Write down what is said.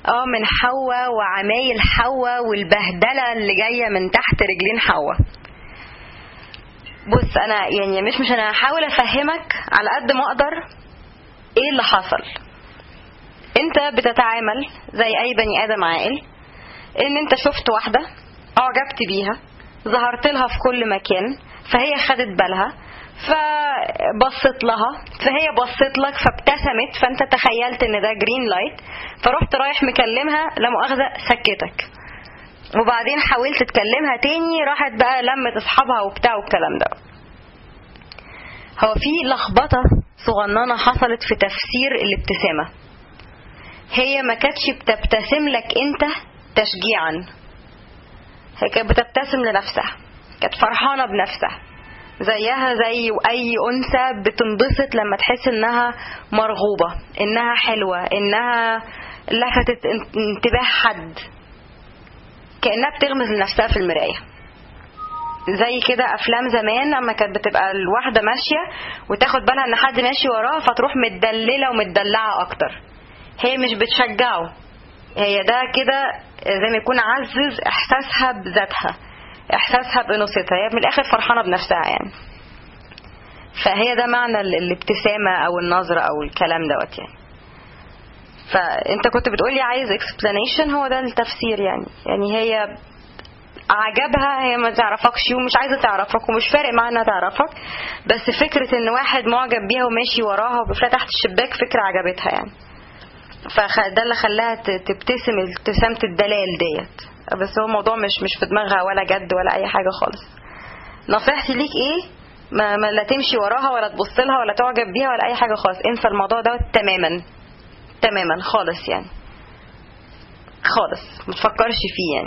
اه من حواء وعمايل حواء والبهدله اللي جايه من تحت رجلين حواء بص انا يعني مش مش انا هحاول افهمك على قد ما اقدر ايه اللي حصل انت بتتعامل زي اي بني ادم عاقل ان انت شفت واحده اعجبت بيها ظهرت لها في كل مكان فهي خدت بالها فبصت لها فهي بصت لك فابتسمت فانت تخيلت ان ده جرين لايت فرحت رايح مكلمها لا مؤاخذه سكتك وبعدين حاولت تكلمها تاني راحت بقى لمت اصحابها وبتاع والكلام ده هو في لخبطه صغننه حصلت في تفسير الابتسامه هي ما كانتش بتبتسم لك انت تشجيعا هي كانت بتبتسم لنفسها كانت فرحانه بنفسها زيها زي اي انثى بتنبسط لما تحس انها مرغوبه انها حلوه انها لفتت انتباه حد كانها بتغمز لنفسها في المرايه زي كده افلام زمان لما كانت بتبقى الواحده ماشيه وتاخد بالها ان حد ماشي وراها فتروح متدلله ومتدلعه اكتر هي مش بتشجعه هي ده كده زي ما يكون عزز احساسها بذاتها احساسها بانوثتها هي من الاخر فرحانه بنفسها يعني فهي ده معنى الابتسامه او النظره او الكلام دوت يعني فانت كنت بتقولي عايز explanation هو ده التفسير يعني يعني هي عجبها هي ما تعرفكش ومش عايزه تعرفك ومش فارق معاها انها تعرفك بس فكره ان واحد معجب بيها وماشي وراها وبيفرق تحت الشباك فكره عجبتها يعني فده اللي خلاها تبتسم ابتسامه الدلال ديت بس هو الموضوع مش مش في دماغها ولا جد ولا اي حاجه خالص نصيحتي ليك ايه ما, ما لا تمشي وراها ولا تبص لها ولا تعجب بيها ولا اي حاجه خالص انسى الموضوع ده تماما تماما خالص يعني خالص ما تفكرش فيه يعني